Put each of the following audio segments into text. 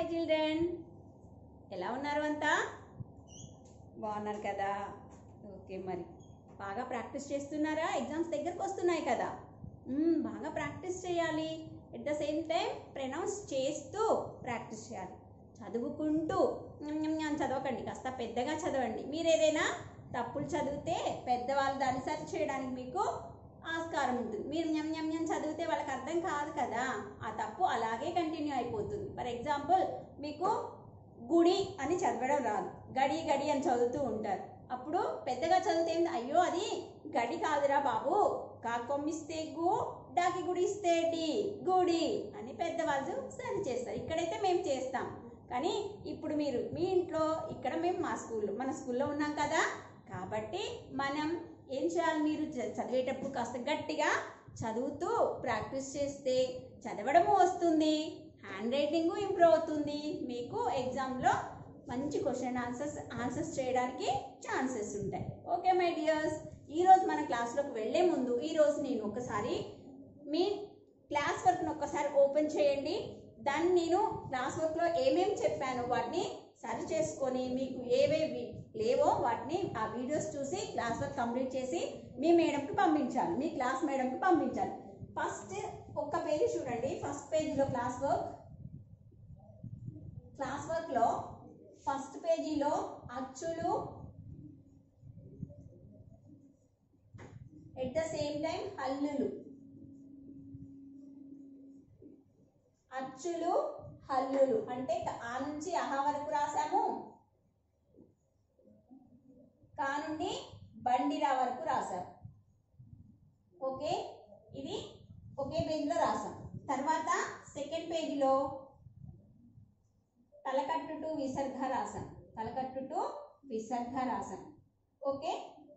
hi children ఎలా ఉన్నారు అంతా బాగున్నారు కదా ఓకే మరి బాగా ప్రాక్టీస్ చేస్తున్నారా ఎగ్జామ్స్ దగ్గరకు వస్తున్నాయి కదా మ్మ్, బాగా ప్రాక్టీస్ చేయాలి at the same time pronounce చేస్తూ ప్రాక్టీస్ చేయాలి చదువుకుంటూ ఞం, ఞం, ఞం చదవకండి కాస్త పెద్దగా చదవండి మీరు ఏదైనా తప్పులు చదివితే పెద్దవాళ్ళు దాన్ని సరి చేయడానికి మీకు ఆస్కారం ఉంటుంది మీరు ఞం ఞం ఞం చదివితే వాళ్ళకి అర్థం కాదు కదా ఆ తప్పు అలాగే కంటిన్యూ అయిపోతుంది ఫర్ ఎగ్జాంపుల్ మీకు గుడి అని చదవడం రాదు గడి గడి అని చదువుతూ ఉంటారు అప్పుడు పెద్దగా చదివితే ఏంది, అయ్యో అది గడి కాదురా బాబు కాకొమ్మిస్తే గు డాకి గుడి ఇస్తే డి గుడి అని పెద్దవాళ్ళు సరి చేస్తారు ఇక్కడైతే మేము చేస్తాం కానీ ఇప్పుడు మీరు మీ ఇంట్లో ఇక్కడ మేము మా స్కూల్లో మన స్కూల్లో ఉన్నాం కదా కాబట్టి మనం ఏం చేయాలి మీరు చ- చదివేటప్పుడు కాస్త గట్టిగా చదువుతూ ప్రాక్టీస్ చేస్తే చదవడము వస్తుంది హ్యాండ్ రైటింగ్ ఇంప్రూవ్ అవుతుంది మీకు ఎగ్జామ్లో మంచి క్వశ్చన్ ఆన్సర్స్ ఆన్సర్స్ చేయడానికి ఛాన్సెస్ ఉంటాయి ఓకే మై డియర్స్ ఈరోజు మన క్లాస్లోకి వెళ్ళే ముందు ఈరోజు నేను ఒకసారి మీ క్లాస్ వర్క్ను ఒక్కసారి ఓపెన్ చేయండి దాన్ని నేను క్లాస్ వర్క్లో ఏమేమి చెప్పానో వాటిని సరి చేసుకొని మీకు ఏవేవి లేవో వాటిని ఆ వీడియోస్ చూసి క్లాస్ వర్క్ కంప్లీట్ చేసి మీ మేడంకి పంపించాలి మీ క్లాస్ మేడంకి పంపించాలి ఫస్ట్ ఒక్క పేజీ చూడండి ఫస్ట్ పేజీలో క్లాస్ వర్క్ క్లాస్ వర్క్లో ఫస్ట్ పేజీలో అచ్చులు ఎట్ ద సేమ్ టైం హల్లులు అచ్చులు హల్లులు అంటే ఆ నుంచి అహ వరకు రాసాము కా నుండి బండిరా వరకు రాసాం ఓకే ఇది ఒకే పేజీలో రాసాం తర్వాత సెకండ్ పేజీలో తలకట్టు టు విసర్గ రాసాం తలకట్టు టు విసర్గ రాసాం ఓకే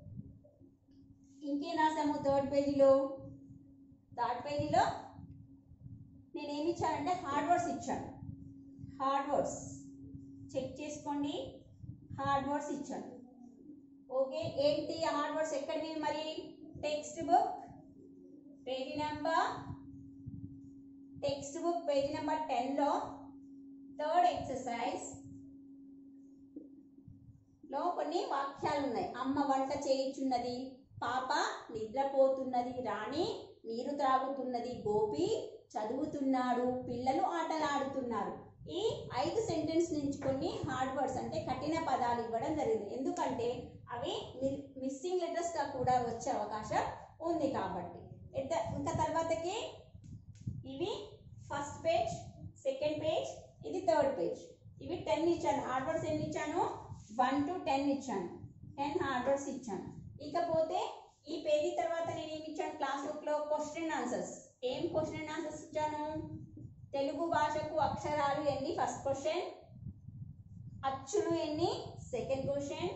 ఇంకేం రాసాము థర్డ్ పేజీలో థర్డ్ పేజీలో నేను ఏమి ఇచ్చానంటే హార్డ్ వర్డ్స్ ఇచ్చాను హార్డ్ వర్డ్స్ చెక్ చేసుకోండి హార్డ్ వర్డ్స్ ఇచ్చాను ఓకే ఏంటి హార్డ్ వర్డ్స్ ఎక్కడివి మరి text book page number text book page number టెన్లో థర్డ్ ఎక్సర్సైజ్ లో కొన్ని వాక్యాలు ఉన్నాయి అమ్మ వంట చేయుచున్నది పాప నిద్రపోతున్నది రాణి నీరు త్రాగుతున్నది గోపి చదువుతున్నాడు పిల్లలు ఆటలాడుతున్నారు ఈ ఐదు సెంటెన్స్ నుంచి కొన్ని హార్డ్ వర్డ్స్ అంటే కఠిన పదాలు ఇవ్వడం జరిగింది ఎందుకంటే అవి మిస్సింగ్ లెటర్స్ గా కూడా వచ్చే అవకాశం ఉంది కాబట్టి ఎట్ట- ఇంకా తర్వాతకి ఇవి ఫస్ట్ పేజ్ సెకండ్ పేజ్ ఇది థర్డ్ పేజ్ ఇవి టెన్ ఇచ్చాను హార్డ్ వర్డ్స్ ఎన్ని ఇచ్చాను వన్ టు టెన్ ఇచ్చాను టెన్ హార్డ్ వర్డ్స్ ఇచ్చాను ఇకపోతే ఈ పేజీ తర్వాత నేను ఏమి ఇచ్చాను క్లాస్ బుక్ లో క్వశ్చన్ ఆన్సర్స్ ఏం క్వశ్చన్ ఆన్సర్స్ ఇచ్చాను తెలుగు భాషకు అక్షరాలు ఎన్ని ఫస్ట్ క్వశ్చన్ అచ్చులు ఎన్ని సెకండ్ క్వశ్చన్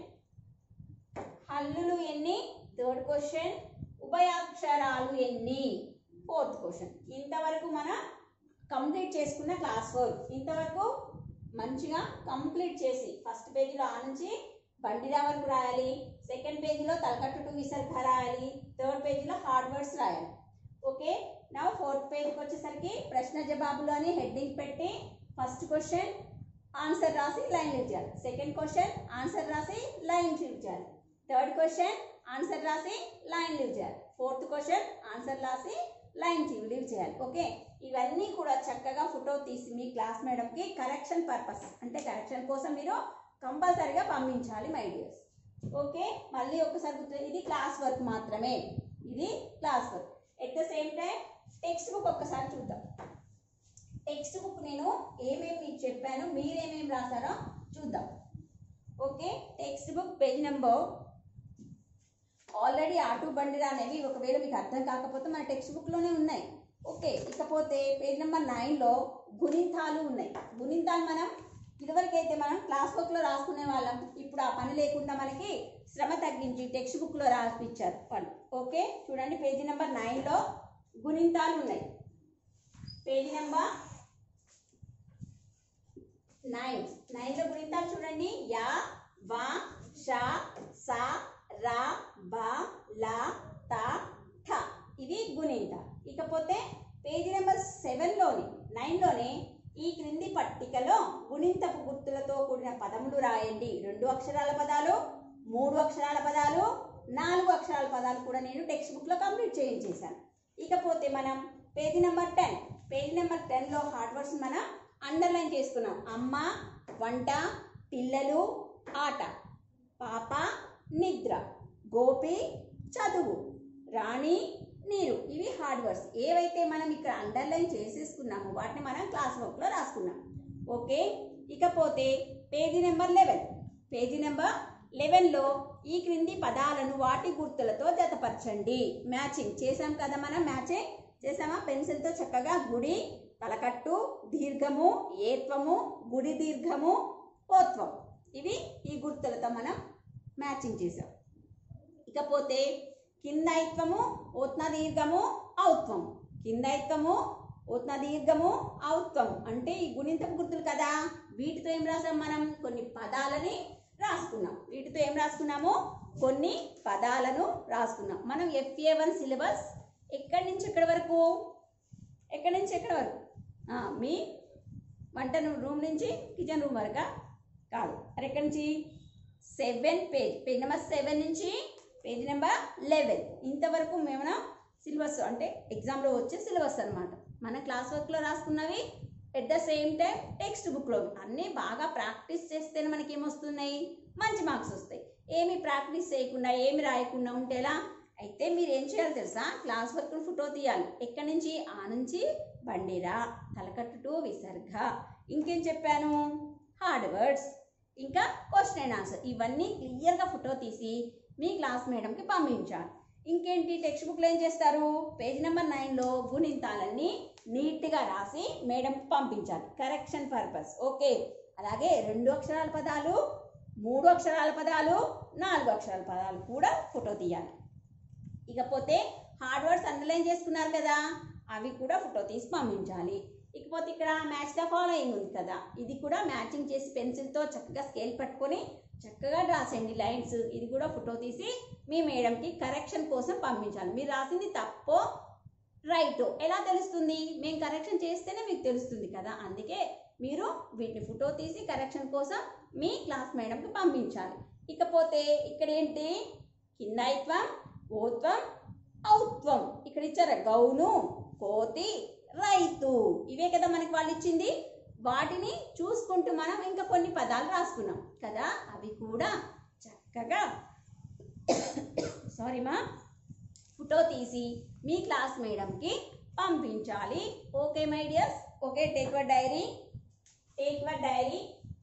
హల్లులు ఎన్ని థర్డ్ క్వశ్చన్ ఉభయాక్షరాలు ఎన్ని ఫోర్త్ క్వశ్చన్ ఇంతవరకు మనం కంప్లీట్ చేసుకున్న క్లాస్ వర్క్ ఇంతవరకు మంచిగా కంప్లీట్ చేసి ఫస్ట్ పేజీలో ఆ నుంచి బండిరా వరకు రాయాలి సెకండ్ పేజీలో తలకట్టు టు విసర్గ రాయాలి థర్డ్ పేజీలో హార్డ్ వర్డ్స్ రాయాలి ఓకే నా ఫోర్త్ పేజ్కి వచ్చేసరికి ప్రశ్న జవాబులు అని హెడ్డింగ్ పెట్టి ఫస్ట్ క్వశ్చన్ ఆన్సర్ రాసి లైన్ లీవ్ చేయాలి సెకండ్ క్వశ్చన్ ఆన్సర్ రాసి లైన్ లీవ్ చేయాలి థర్డ్ క్వశ్చన్ ఆన్సర్ రాసి లైన్ లీవ్ చేయాలి ఫోర్త్ క్వశ్చన్ ఆన్సర్ రాసి లైన్ లీవ్ చేయాలి ఓకే ఇవన్నీ కూడా చక్కగా ఫోటో తీసి మీ క్లాస్ మేడంకి కరెక్షన్ పర్పస్ అంటే కరెక్షన్ కోసం మీరు కంపల్సరీగా పంపించాలి మై డియర్స్ ఓకే మళ్ళీ ఒకసారి గుర్తు ఇది క్లాస్ వర్క్ మాత్రమే ఇది class work at the same time text book ఒక్కసారి చూద్దాం టెక్స్ట్ బుక్ నేను ఏమేమి మీకు చెప్పాను మీరేమేమి రాశారో చూద్దాం okay text book page number already auto బండిరా అనేవి ఒకవేళ మీకు అర్థం కాకపోతే మన టెక్స్ట్ బుక్లోనే ఉన్నాయి ఓకే ఇకపోతే పేజ్ నెంబర్ నైన్లో గుణింతాలు ఉన్నాయి గుణింతాలు మనం ఇదివరకైతే మనం క్లాస్ బుక్లో రాసుకునే వాళ్ళం ఇప్పుడు ఆ పని లేకుండా మనకి శ్రమ తగ్గించి టెక్స్ట్ బుక్లో రాసిపించారు వాళ్ళు ఓకే చూడండి పేజీ నెంబర్ నైన్లో గుణింతాలు ఉన్నాయి పేజీ నెంబర్ నైన్ నైన్లో గుణింతాలు చూడండి యా వా షా సా రా బా లా తా ఠ ఇవి గుణింత ఇకపోతే పేజీ నెంబర్ సెవెన్లోని నైన్లోనే ఈ క్రింది పట్టికలో గుణింతపు గుర్తులతో కూడిన పదములు రాయండి రెండు అక్షరాల పదాలు మూడు అక్షరాల పదాలు నాలుగు అక్షరాల పదాలు కూడా నేను టెక్స్ట్ బుక్లో కంప్లీట్ చేయించేశాను ఇకపోతే మనం page number ten page number టెన్లో హార్డ్ వర్డ్స్ మనం అండర్లైన్ చేసుకున్నాం అమ్మ వంట పిల్లలు ఆట పాప నిద్ర గోపి చదువు రాణి నీరు ఇవి హార్డ్ వర్డ్స్ ఏవైతే మనం ఇక్కడ అండర్లైన్ చేసేసుకున్నామో వాటిని మనం క్లాస్ వర్క్లో రాసుకున్నాం ఓకే ఇకపోతే page number eleven page number లెవెన్లో ఈ క్రింది పదాలను వాటి గుర్తులతో జతపరచండి మ్యాచింగ్ చేసాం కదా మనం మ్యాచింగ్ చేసామా పెన్సిల్తో చక్కగా గుడి తలకట్టు దీర్ఘము ఏత్వము గుడి దీర్ఘము ఓత్వం ఇవి ఈ గుర్తులతో మనం మ్యాచింగ్ చేసాం ఇకపోతే కిందైత్వము ఓత్న దీర్ఘము ఔత్వము కిందైత్వము ఓత్న దీర్ఘము ఔత్వం అంటే ఈ గుణింతపు గుర్తులు కదా వీటితో ఏం రాసాం మనం కొన్ని పదాలని రాసుకున్నాం వీటితో ఏం రాసుకున్నాము కొన్ని పదాలను రాసుకున్నాం మనం ఎఫ్ఏ వన్ సిలబస్ ఎక్కడి నుంచి ఎక్కడి వరకు ఎక్కడి నుంచి ఎక్కడి వరకు ఆ, మీ వంట రూమ్ నుంచి కిచెన్ రూమ్ వరకా కాదు మరి ఎక్కడి నుంచి seven page page number seven నుంచి పేజ్ నెంబర్ లెవెన్ ఇంతవరకు మేము సిలబస్ అంటే ఎగ్జామ్లో వచ్చే సిలబస్ అన్నమాట మన క్లాస్ వర్క్లో రాసుకున్నవి at the same time text బుక్లో అన్నీ బాగా ప్రాక్టీస్ చేస్తేనే మనకి ఏమొస్తున్నాయి మంచి మార్క్స్ వస్తాయి ఏమి ప్రాక్టీస్ చేయకుండా ఏమి రాయకుండా ఉంటే ఎలా అయితే మీరు ఏం చేయాలి తెలుసా క్లాస్ వర్క్ ఫోటో తీయాలి ఎక్కడి నుంచి ఆ నుంచి బండిరా తలకట్టు టు విసర్గ ఇంకేం చెప్పాను హార్డ్ వర్డ్స్ ఇంకా క్వశ్చన్ అండ్ ఆన్సర్ ఇవన్నీ క్లియర్గా ఫోటో తీసి మీ క్లాస్ మేడంకి పంపించాలి ఇంకేంటి టెక్స్ట్ బుక్లో ఏం చేస్తారు పేజ్ నెంబర్ నైన్లో గుణింతాలన్నీ నీట్గా రాసి మేడంకి పంపించాలి కరెక్షన్ పర్పస్ ఓకే అలాగే రెండు అక్షరాల పదాలు మూడు అక్షరాల పదాలు నాలుగు అక్షరాల పదాలు కూడా ఫోటో తీయాలి ఇకపోతే హార్డ్ వర్డ్స్ అండర్లైన్ చేసుకున్నారు కదా అవి కూడా ఫోటో తీసి పంపించాలి ఇకపోతే ఇక్కడ మ్యాచ్ ద ఫాలోయింగ్ ఉంది కదా ఇది కూడా మ్యాచింగ్ చేసి పెన్సిల్తో చక్కగా స్కేల్ పట్టుకొని చక్కగా రాసేయండి లైన్స్ ఇది కూడా ఫోటో తీసి మీ మేడంకి కరెక్షన్ కోసం పంపించాలి మీరు రాసింది తప్పో రైట్ ఎలా తెలుస్తుంది మేము కరెక్షన్ చేస్తేనే మీకు తెలుస్తుంది కదా అందుకే మీరు వీటిని ఫోటో తీసి కరెక్షన్ కోసం మీ క్లాస్ మేడంకి పంపించాలి ఇకపోతే ఇక్కడ ఏంటి కిందాయిత్వం ఓత్వం ఔత్వం ఇక్కడ ఇచ్చారు గౌను కోతి రైతు ఇవే కదా మనకి వాళ్ళు ఇచ్చింది వాటిని చూసుకుంటూ మనం ఇంకా కొన్ని పదాలు రాసుకున్నాం కదా అవి కూడా చక్కగా సారీ మా ఫోటో తీసి మీ క్లాస్ మేడంకి పంపించాలి okay my dears okay take your diary take your diary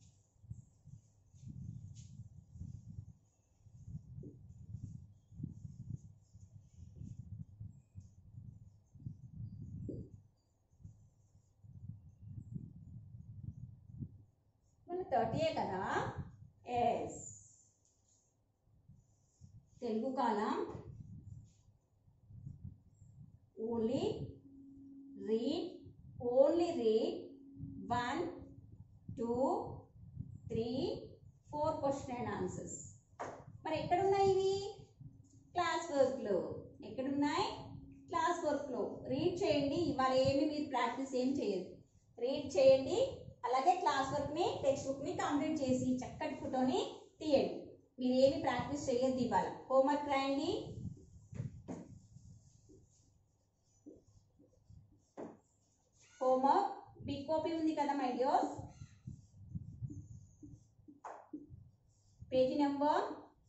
మన థర్టీయే కదా ఎస్ తెలుగు కాలం only read only read one two three four question and answers మరి ఎక్కడున్నాయి ఇవి క్లాస్ వర్క్లో ఎక్కడున్నాయి క్లాస్ వర్క్లో రీడ్ చేయండి ఇవాళ ఏమి మీరు ప్రాక్టీస్ ఏం చేయదు రీడ్ చేయండి అలాగే క్లాస్ వర్క్ని టెక్స్ట్ బుక్ని కంప్లీట్ చేసి చక్కటి ఫోటోని తీయండి మీరు ఏమి ప్రాక్టీస్ చేయొద్దు ఇవాళ హోంవర్క్ రాయండి హోంవర్క్ బిగ్ కాపీ ఉంది కదా my dears page number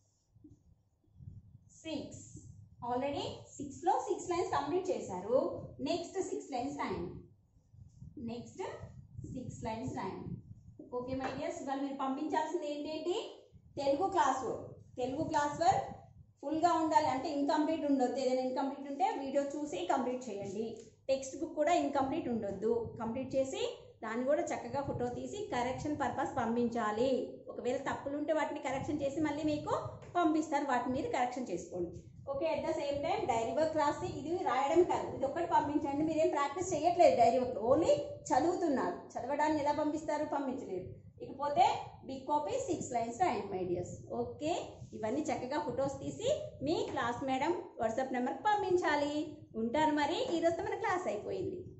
six already సిక్స్లో సిక్స్ లైన్స్ కంప్లీట్ చేశారు నెక్స్ట్ సిక్స్ లైన్స్ రాయండి నెక్స్ట్ సిక్స్ లైన్స్ రాయండి ఓకే మై డియర్స్ ఇవాళ మీరు పంపించాల్సింది ఏంటేంటి Telugu class work Telugu class work ఫుల్గా ఉండాలి అంటే ఇన్కంప్లీట్ ఉండొద్దు ఏదైనా ఇన్కంప్లీట్ ఉంటే వీడియో చూసి కంప్లీట్ చేయండి టెక్స్ట్ బుక్ కూడా ఇన్కంప్లీట్ ఉండొద్దు కంప్లీట్ చేసి దాన్ని కూడా చక్కగా ఫోటో తీసి కరెక్షన్ పర్పస్ పంపించాలి ఒకవేళ తప్పులు ఉంటే వాటిని కరెక్షన్ చేసి మళ్ళీ మీకు పంపిస్తారు వాటిని మీరు కరెక్షన్ చేసుకోండి okay at the same time diary work రాసి ఇది రాయడం కాదు ఇది ఒక్కటి పంపించండి మీరేం ప్రాక్టీస్ చేయట్లేదు డైరీ వర్క్ ఓన్లీ చదువుతున్నారు చదవడాన్ని ఎలా పంపిస్తారు పంపించలేరు ఇకపోతే బిగ్ కాపీ సిక్స్ లైన్స్ రాయండి మై డియర్స్ ఓకే ఇవన్నీ చక్కగా ఫొటోస్ తీసి మీ క్లాస్ మేడం వాట్సాప్ నెంబర్కి పంపించాలి ఉంటాను మరి ఈరోజు మన క్లాస్ అయిపోయింది